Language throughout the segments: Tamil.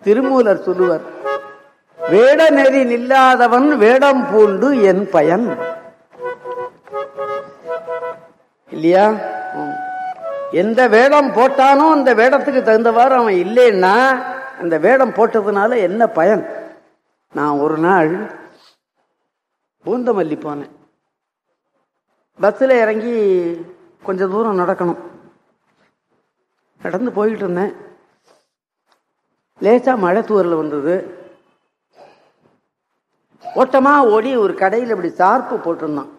திருமூலர் சொல்லுவர் வேட நெறி நில்லாதவன் வேடம் பூண்டு என் பயன் இல்லையா ம். எந்த வேடம் போட்டானோ அந்த வேடத்துக்கு தகுந்தவாறு அவன் இல்லைன்னா அந்த வேடம் போட்டதுனால என்ன பயன் நான் ஒரு நாள் பூந்தமல்லி போனேன் பஸ்ஸில் இறங்கி கொஞ்சம் தூரம் நடக்கணும் நடந்து போயிட்டு இருந்தேன் லேசா மழை தூரல் வந்தது ஓட்டமா ஓடி ஒரு கடையில் இப்படி சார்பு போட்டிருந்தான்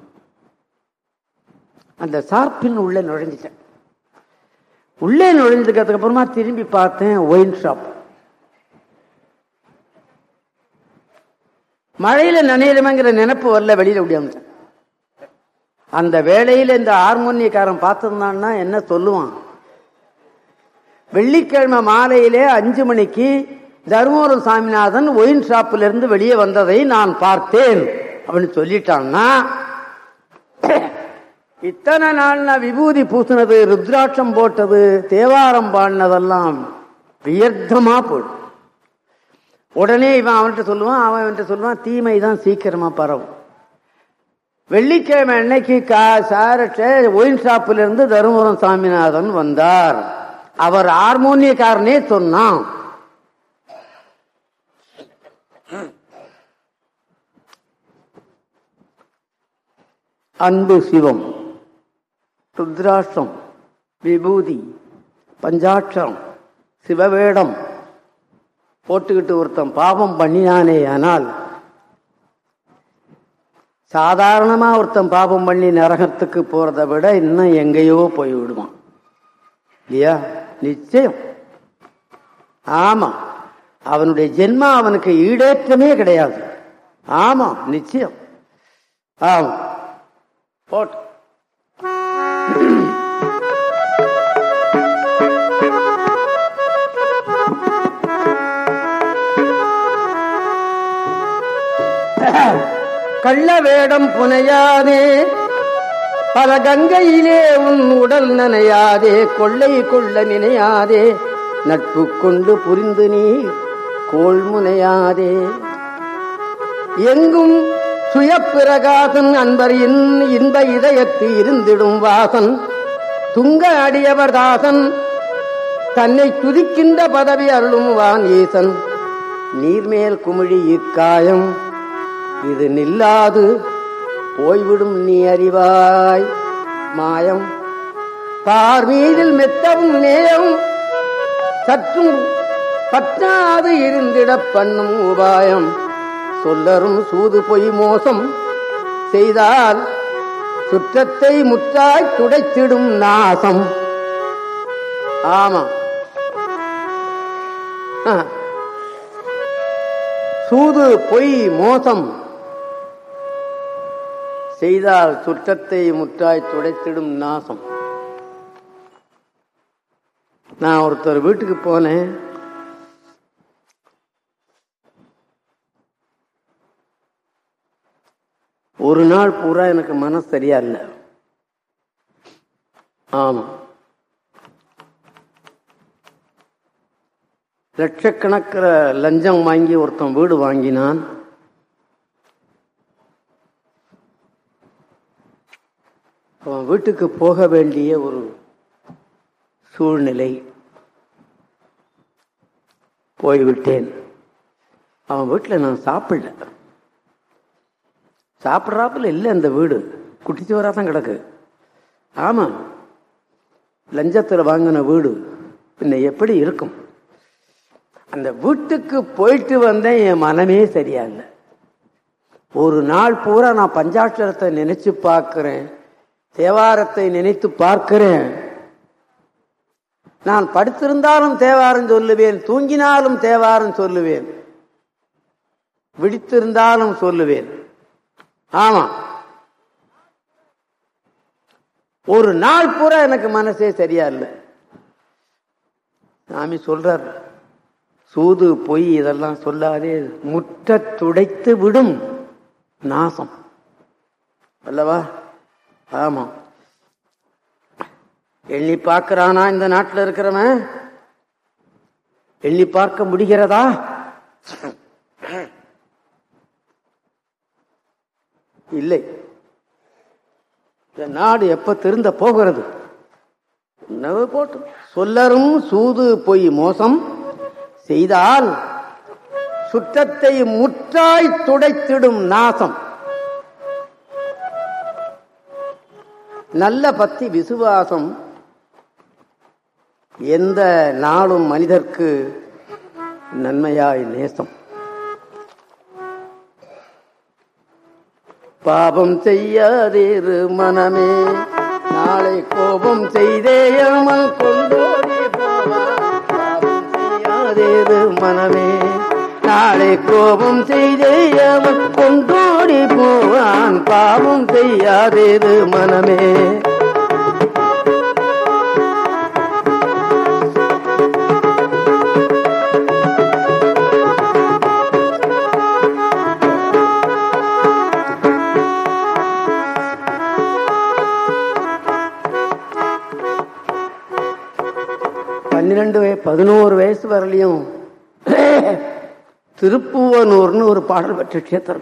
அந்த சார்பின் உள்ளே நுழைஞ்சிட்டேன் உள்ளே நுழைஞ்சதுக்கு அப்புறமா திரும்பி பார்த்தேன் ஒயின் ஷாப் மழையில நனையிலுமேங்கிற நினைப்பு வரல வெளியில முடியாம அந்த வேளையில இந்த ஹார்மோனியக்காரன் பார்த்திருந்தான்னா என்ன சொல்லுவான் வெள்ளிக்கிழமை மாலையிலே அஞ்சு மணிக்கு தருமபுரம் சாமிநாதன் ஒயின் ஷாப்ல இருந்து வெளியே வந்ததை நான் பார்த்தேன் அப்படின்னு சொல்லிட்டான்னா இத்தனை நாள் நான் விபூதி பூசினது ருத்ராட்சம் போட்டது தேவாரம் பாடினதெல்லாம் வியர்த்தமா போடும் உடனே இவன் அவன்கிட்ட சொல்லுவான் அவன் அவன்கிட்ட சொல்லுவான் தீமை தான் சீக்கிரமா பரவும் வெள்ளிக்கிழமை அன்னைக்கு கா சாரட்ட ஒயின் ஷாப்ல இருந்து தருமபுரம் சாமிநாதன் வந்தார் அவர் ஹார்மோனியக்காரனே சொன்னான் அன்பு சிவம் ருத்ராட்சம் விபூதி பஞ்சாட்சரம் சிவவேடம் போட்டுக்கிட்டு ஒருத்தன் பாவம் பண்ணினானே ஆனால் சாதாரணமா ஒருத்தன் பாவம் பண்ணி நரகத்துக்கு போறதை விட இன்னும் எங்கேயோ போய் விடுவான் இல்லையா நிச்சயம் ஆமா அவனுடைய ஜென்மா அவனுக்கு ஈடேற்றமே கிடையாது ஆமா நிச்சயம் ஆமா போட்டு கள்ள வேடம் புனையாதே பல கங்கையிலே உன் உடல் நனையாதே கொள்ளை கொள்ள நினையாதே நட்பு கொண்டு புரிந்து நீ கோள் முனையாதே எங்கும் சுயப்பிரகாசன் அன்பர் இன் இன்ப இதயத்து இருந்திடும் வாசன் துங்க அடியவர் தாசன் தன்னை துதிக்கின்ற பதவி அருளும் வான் ஈசன் நீர்மேல் குமிழி இக்காயம் இது நில்லாது போய்விடும் நீ அறிவாய் மாயம் தார் மீதில் மெத்தவும் நேயம் சற்றும் பற்றாது இருந்திடப் பண்ணும் உபாயம் சொல்லரும் சூது பொய் மோசம் செய்தால் சுற்றத்தை முற்றாய் துடைத்திடும் நாசம் ஆமா ஆ. சூது பொய் மோசம் செய்தால் சுற்றத்தை முற்றாய் துடைத்திடும் நாசம் நான் ஒருத்தர் வீட்டுக்கு போனேன் ஒரு நாள் பூரா எனக்கு மனசு சரியா இல்லை ஆமா லட்சக்கணக்கில் லஞ்சம் வாங்கி ஒருத்தன் வீடு வாங்கினான் அவன் வீட்டுக்கு போக வேண்டிய ஒரு சூழ்நிலை போய்விட்டேன் அவன் வீட்டில் நான் சாப்பிடல சாப்பிட்றாப்புல இல்லை அந்த வீடு குட்டிச்சுவராக தான் கிடக்கு ஆமாம் லஞ்சத்தில் வாங்கின வீடு பின்ன எப்படி இருக்கும் அந்த வீட்டுக்கு போயிட்டு வந்தேன் என் மனமே சரியா இல்லை ஒரு நாள் பூரா நான் பஞ்சாட்சரத்தை நினைச்சு பார்க்கிறேன் தேவாரத்தை நினைத்து பார்க்கிறேன் நான் படுத்திருந்தாலும் தேவாரம் சொல்லுவேன் தூங்கினாலும் தேவாரம் சொல்லுவேன் விழித்திருந்தாலும் சொல்லுவேன் ஆமா ஒரு நாள் பூரா எனக்கு மனசே சரியா இல்லை சாமி சொல்றார் சூது பொய் இதெல்லாம் சொல்லாதே முற்ற துடைத்து விடும் நாசம் அல்லவா ஆமா எண்ணி பார்க்கறானா இந்த நாட்டில் இருக்கிறவன் எண்ணி பார்க்க முடிகிறதா இல்லை இந்த நாடு எப்ப திருந்த போகிறது என்னவோ போட்டு சொல்லரும் சூது பொய் மோசம் செய்தால் சுற்றத்தை முற்றாய் துடைத்திடும் நாசம் நல்ல பக்தி விசுவாசம் எந்த நாளும் மனிதர்க்கு நன்மையாய் நேசம் பாபம் செய்யாதேரு மனமே நாளை கோபம் செய்தேயாமல் கொண்டோடி போவான் பாவம் செய்யாதேரு மனமே நாளை கோபம் செய்தேயாமல் கொண்டோடி போவான் பாவம் செய்யாதேரு மனமே பன்னிரெண்டு வய பதினோரு வயசு வரலையும் திருப்புவனூர்னு ஒரு பாடல் பெற்ற கஷேத்திரம்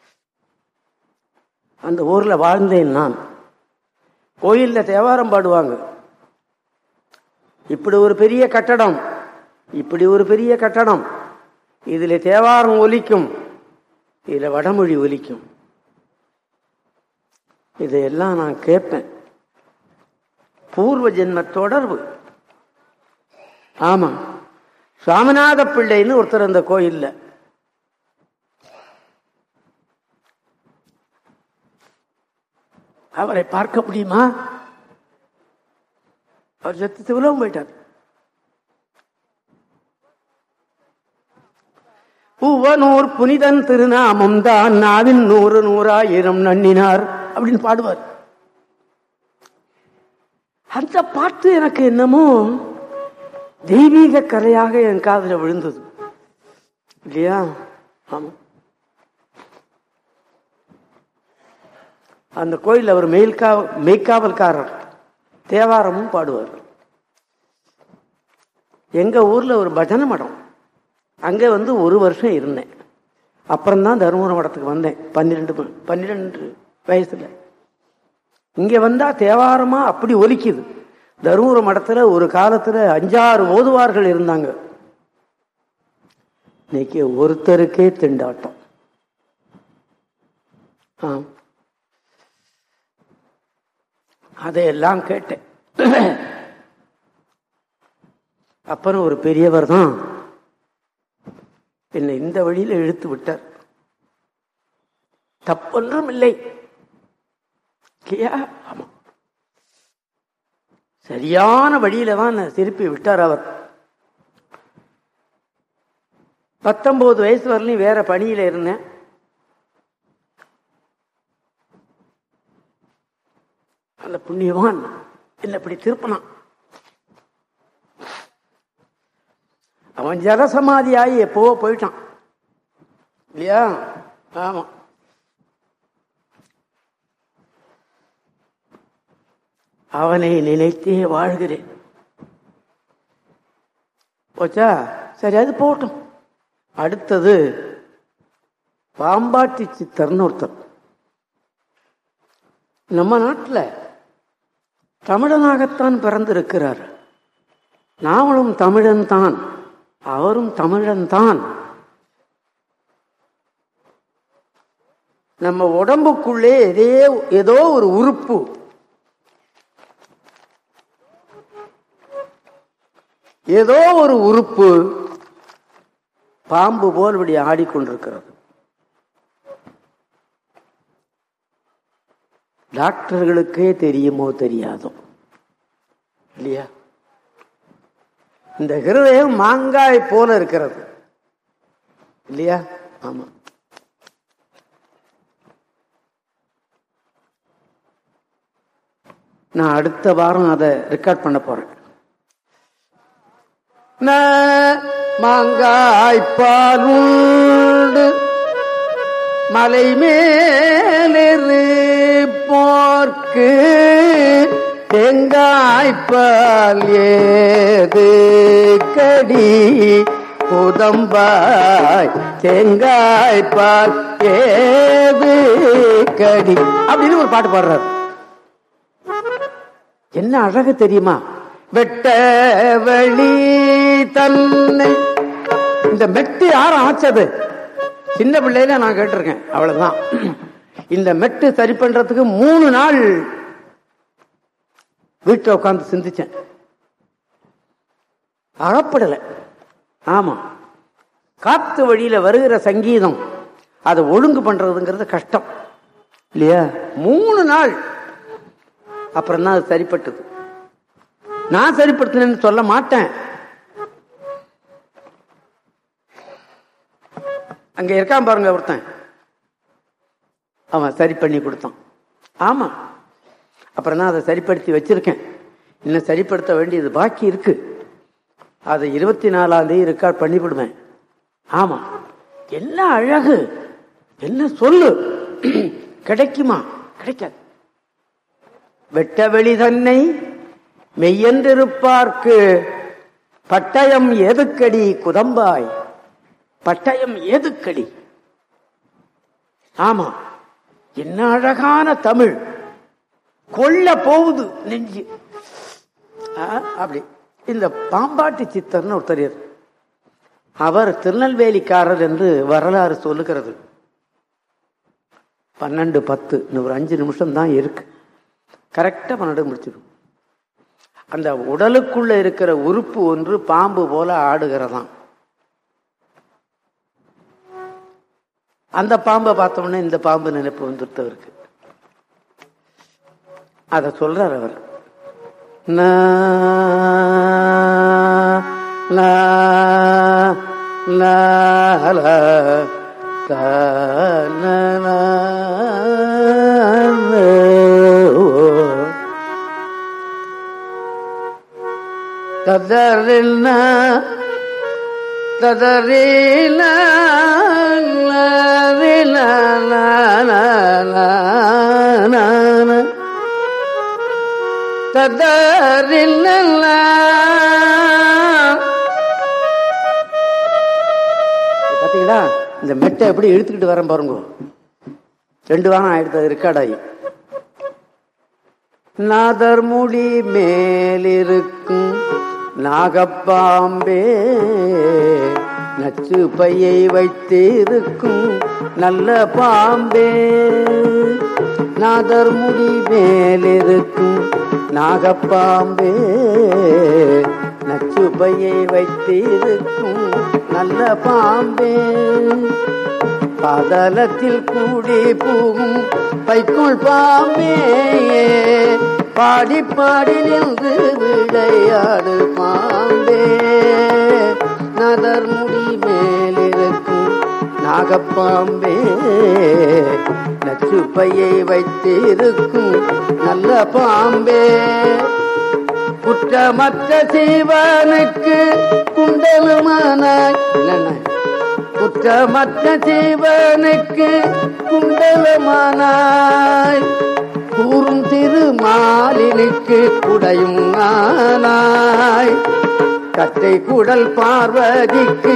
அந்த ஊர்ல வாழ்ந்தேன் நான் கோயில்ல தேவாரம் பாடுவாங்க இப்படி ஒரு பெரிய கட்டடம் இப்படி ஒரு பெரிய கட்டடம் இதுல தேவாரம் ஒலிக்கும் இதுல வடமொழி ஒலிக்கும் இதையெல்லாம் நான் கேட்பேன் பூர்வ ஜென்ம தொடர்பு ஆமா சுவாமிநாத பிள்ளைன்னு ஒருத்தர் அந்த கோயில்ல அவரை பார்க்க முடியுமா அவர் செத்து சிவலவும் போயிட்டார் பூவனூர் புனிதன் திருநாமம் தான் நாவின் நூறு நூறாயிரம் நன்னினார் அப்படின்னு பாடுவார் அந்த பாட்டு எனக்கு என்னமோ தெய்வீக கரையாக என் காதுல விழுந்தது இல்லையா ஆமா அந்த கோயில் அவர் மெயில்கா மெய்க்காவல்காரர் தேவாரமும் பாடுவார் எங்க ஊர்ல ஒரு பஜனை மடம் அங்க வந்து ஒரு வருஷம் இருந்தேன் அப்புறம்தான் தருமபுரம் மடத்துக்கு வந்தேன் பன்னிரெண்டு பன்னிரெண்டு வயசுல இங்க வந்தா தேவாரமா அப்படி ஒலிக்குது தருமபுரம் மடத்துல ஒரு காலத்துல அஞ்சாறு ஓதுவார்கள் இருந்தாங்க இன்னைக்கு ஒருத்தருக்கே திண்டாட்டம் ஆம் அதையெல்லாம் கேட்டேன் அப்புறம் ஒரு பெரியவர் தான் என்னை இந்த வழியில இழுத்து விட்டார் தப்பொன்றும் இல்லை இல்லையா? ஆமா சரியான வழியில தான் என்னை திருப்பி விட்டார் அவர் பத்தொன்பது வயசு வரலையும் வேற பணியில இருந்தேன் அந்த புண்ணியவான் என்ன இப்படி திருப்பினான் அவன் ஜலசமாதி ஆகி எப்போ போயிட்டான் இல்லையா ஆமா அவனை நினைத்தே வாழ்கிறேன் போச்சா சரி அது போகட்டும் அடுத்தது பாம்பாட்டி சித்தர்னு ஒருத்தர் நம்ம நாட்டில் தமிழனாகத்தான் பிறந்திருக்கிறார் நாமளும் தமிழன் தான் அவரும் தமிழன் தான் நம்ம உடம்புக்குள்ளே ஏதே ஏதோ ஒரு உறுப்பு ஏதோ ஒரு உறுப்பு பாம்பு போல் இப்படி ஆடிக்கொண்டிருக்கிறது டாக்டர்களுக்கே தெரியுமோ தெரியாதோ இல்லையா இந்த ஹிருதயம் மாங்காய் போல இருக்கிறது இல்லையா ஆமா நான் அடுத்த வாரம் அதை ரெக்கார்ட் பண்ண போறேன் ந மாங்காய் பாலுண்டு மலை மேலிரு போர்க்கு தேங்காய்ப்பால் ஏது கடி புதம்பாய் தேங்காய்ப்பால் ஏது கடி அப்படின்னு ஒரு பாட்டு பாடுறாரு என்ன அழகு தெரியுமா வெட்ட வெளி தன்னை இந்த மெட்டு யார் ஆச்சது சின்ன பிள்ளையில நான் கேட்டிருக்கேன் அவ்வளவுதான் இந்த மெட்டு சரி பண்றதுக்கு மூணு நாள் வீட்டில் உட்கார்ந்து சிந்திச்சேன் அகப்படலை ஆமா காத்து வழியில வருகிற சங்கீதம் அதை ஒழுங்கு பண்றதுங்கிறது கஷ்டம் இல்லையா மூணு நாள் அப்புறம் தான் அது சரிப்பட்டது நான் சரிப்படுத்தினேன்னு சொல்ல மாட்டேன் அங்க இருக்கான் பாருங்க ஒருத்தன் அவன் சரி பண்ணி கொடுத்தான் ஆமா அப்புறம் நான் அதை சரிப்படுத்தி வச்சிருக்கேன் இன்னும் சரிப்படுத்த வேண்டியது பாக்கி இருக்கு அதை இருபத்தி நாலாம் தேதி ரெக்கார்ட் பண்ணிவிடுவேன் ஆமா என்ன அழகு என்ன சொல்லு கிடைக்குமா கிடைக்காது வெட்ட வெளி தன்னை மெய்யென்றிருப்பார்க்கு பட்டயம் ஏதுக்கடி குதம்பாய் பட்டயம் ஏதுக்கடி ஆமா என்ன அழகான தமிழ் கொல்ல போகுது நெஞ்சு ஆ, அப்படி இந்த பாம்பாட்டி சித்தர்னு ஒருத்தர் இரு- அவர் திருநெல்வேலிக்காரர் என்று வரலாறு சொல்லுகிறது பன்னெண்டு பத்து இன்னும் ஒரு அஞ்சு நிமிஷம் தான் இருக்கு கரெக்டா பன்னெண்டு முடிச்சிடும் அந்த உடலுக்குள்ள இருக்கிற உறுப்பு ஒன்று பாம்பு போல ஆடுகிறதாம் அந்த பாம்பை பார்த்தோம்னா இந்த பாம்பு நினைப்பு வந்துட்டு அவருக்கு அத சொல்றார் அவர் நா, லா, லா, லா, தா, லா, லா, லா, ஓ. ததறின ததறின ததறின பாத்தீங்களா இந்த மெட்டை எப்படி இழுத்துக்கிட்டு வரேன் பாருங்க ரெண்டு வாரம் ஆயிடுத்து ரெக்கார்ட் ஆகி நாதர்முடி மேலிருக்கும் நாகப்பாம்பே நச்சு பையை வைத்திருக்கும் நல்ல பாம்பே நாதர்முடி மேலிருக்கும் நாகப்பாம்பே நச்சு பையை வைத்திருக்கும் நல்ல பாம்பே பாதலத்தில் கூடி பூகும் பைக்குள் பாம்பே பாடி பாடி நின்று விளையாடு பாம்பே நதர்முடி மேலிருக்கும் நாகப்பாம்பே நச்சு பையை வைத்திருக்கும் நல்ல பாம்பே குற்றமற்ற சீவனுக்கு குண்டலுமானாய் என்னென்ன குற்றமற்ற ஜீவனுக்கு குண்டலமானாய் கூறும் திருமாலினுக்கு குடையும் ஆனாய் கட்டை குடல் பார்வதிக்கு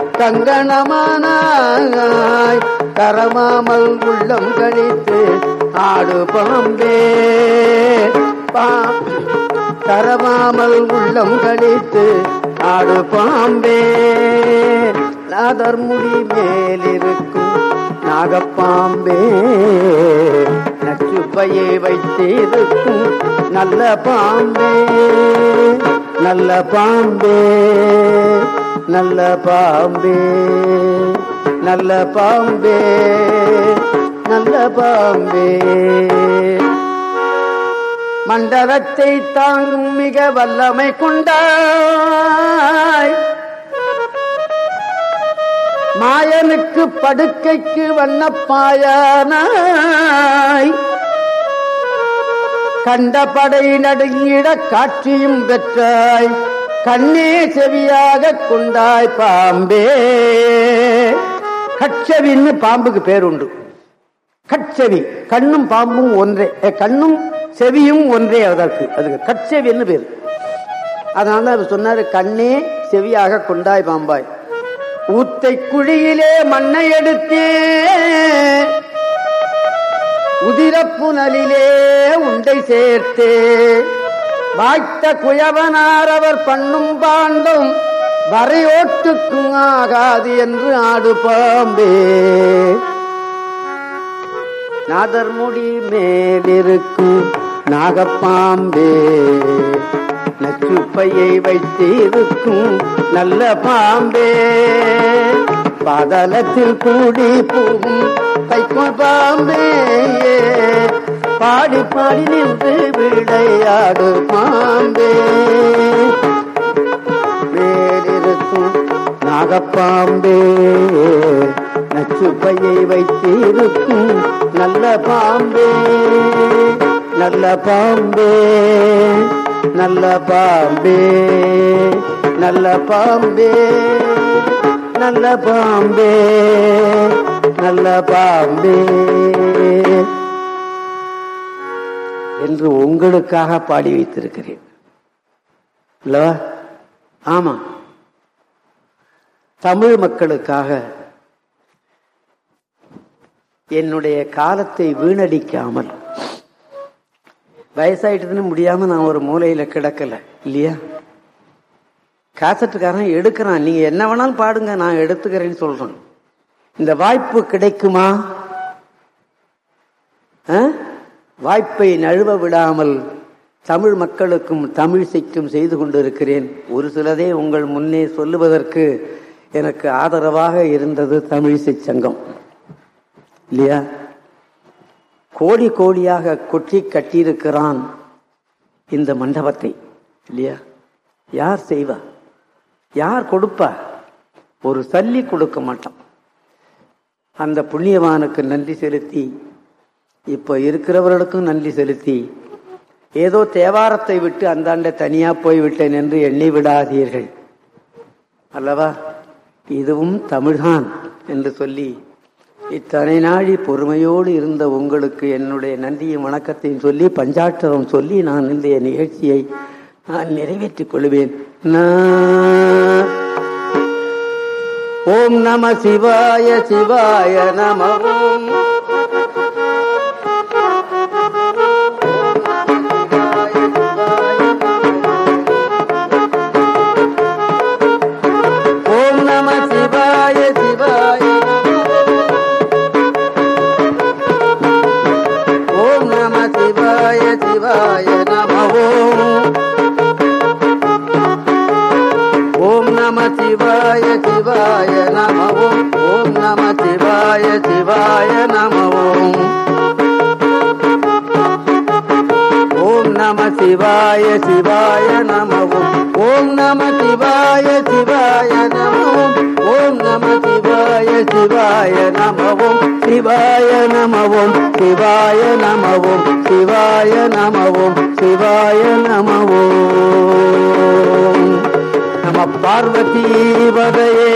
கங்கணமானாய் கரமாமல் உள்ளம் கழித்து ஆடு பாம்பே பா கரமாமல் உள்ளம் கழித்து ஆடு பாம்பே நாதர்முடி மேலிருக்கும் நாகப்பாம்பே நச்சுப்பையை வைத்திருக்கும் நல்ல பாம்பே நல்ல பாம்பே நல்ல பாம்பே நல்ல பாம்பே நல்ல பாம்பே மண்டலத்தை தாங்கும் மிக வல்லமை கொண்டாய் மாயனுக்கு படுக்கைக்கு வண்ணப்பாயானாய் கண்ட படை நடுங்கிட காட்சியும் பெற்றாய் கண்ணே செவியாக கொண்டாய் பாம்பே கட்சவின்னு பாம்புக்கு பேர் உண்டு கட்செவி கண்ணும் பாம்பும் ஒன்றே அஹ், கண்ணும் செவியும் ஒன்றே அதற்கு அதுக்கு கட்செவின்னு பேர் அதனால அவர் சொன்னாரு கண்ணே செவியாக கொண்டாய் பாம்பாய் ஊத்தை குழியிலே மண்ணை எடுத்தே உதிரப்புனலிலே உண்டை சேர்த்தே வாய்த்த குயவனார் அவர் பண்ணும் பாண்டம் வரையோட்டுக்கும் ஆகாது என்று ஆடு பாம்பே நாதர்முடி மேலிருக்கும் நாகப்பாம்பே நச்சுப்பையை வைத்திருக்கும் நல்ல பாம்பே பாதாளத்தில் கூடி போகும் கைக்கோள் பாம்பே பாடி பாடி நின்று விளையாடு பாம்பே வேலிருக்கும் நாகப்பாம்பே நச்சுப்பையை வைத்திருக்கும் நல்ல பாம்பே நல்ல பாம்பே நல்ல பாம்பே நல்ல பாம்பே நல்ல பாம்பே நல்ல பாம்பே என்று உங்களுக்காக பாடி வைத்திருக்கிறேன் அல்லவா ஆமா தமிழ் மக்களுக்காக என்னுடைய காலத்தை வீணடிக்காமல் வயசாயிட்டதுன்னு முடியாம நான் ஒரு மூலையில கிடக்கல இல்லையா காசட்டுக்காரன் எடுக்கிறான் நீங்க என்ன வேணாலும் பாடுங்க நான் எடுத்துக்கிறேன்னு சொல்றேன் இந்த வாய்ப்பு கிடைக்குமா ஆ? வாய்ப்பை நழுவ விடாமல் தமிழ் மக்களுக்கும் தமிழிசைக்கும் செய்து கொண்டிருக்கிறேன் ஒரு சிலதே உங்கள் முன்னே சொல்லுவதற்கு எனக்கு ஆதரவாக இருந்தது தமிழிசை சங்கம் இல்லையா கோடி கோடியாக கொட்டி கட்டியிருக்கிறான் இந்த மண்டபத்தை இல்லையா யார் செய்வா யார் கொடுப்பா ஒரு சல்லி கொடுக்க மாட்டான் அந்த புண்ணியவானுக்கு நன்றி செலுத்தி இப்போ இருக்கிறவர்களுக்கும் நன்றி செலுத்தி ஏதோ தேவாரத்தை விட்டு அந்தாண்ட தனியா போய் விட்டேன் என்று எண்ணி விடாதீர்கள் அல்லவா இதுவும் தமிழ்தான் என்று சொல்லி இத்தனை நாழி பொறுமையோடு இருந்த உங்களுக்கு என்னுடைய நன்றியும் வணக்கத்தையும் சொல்லி பஞ்சாட்சரம் சொல்லி நான் இந்த நிகழ்ச்சியை நான் நிறைவேற்றிக் கொள்வேன் நா- ஓம் நம சிவாய சிவாய நம ஓம் ஓம் நம சிவாய சிவாய ஓம் நம சிவாய சிவாய நம ஓம் ஓம் நம சிவாய சிவாய நம ஓம் ஓம் நம சிவாய சிவாய நம ஓம் ஓம் நம சிவாய சிவாய நம ஓம் நம சிவாய சிவாய நம ஓம் நம சிவாய சிவாய நம சிவாய நம சிவாய நம சிவாய நம சிவாய நம நம பார்வதி பதையே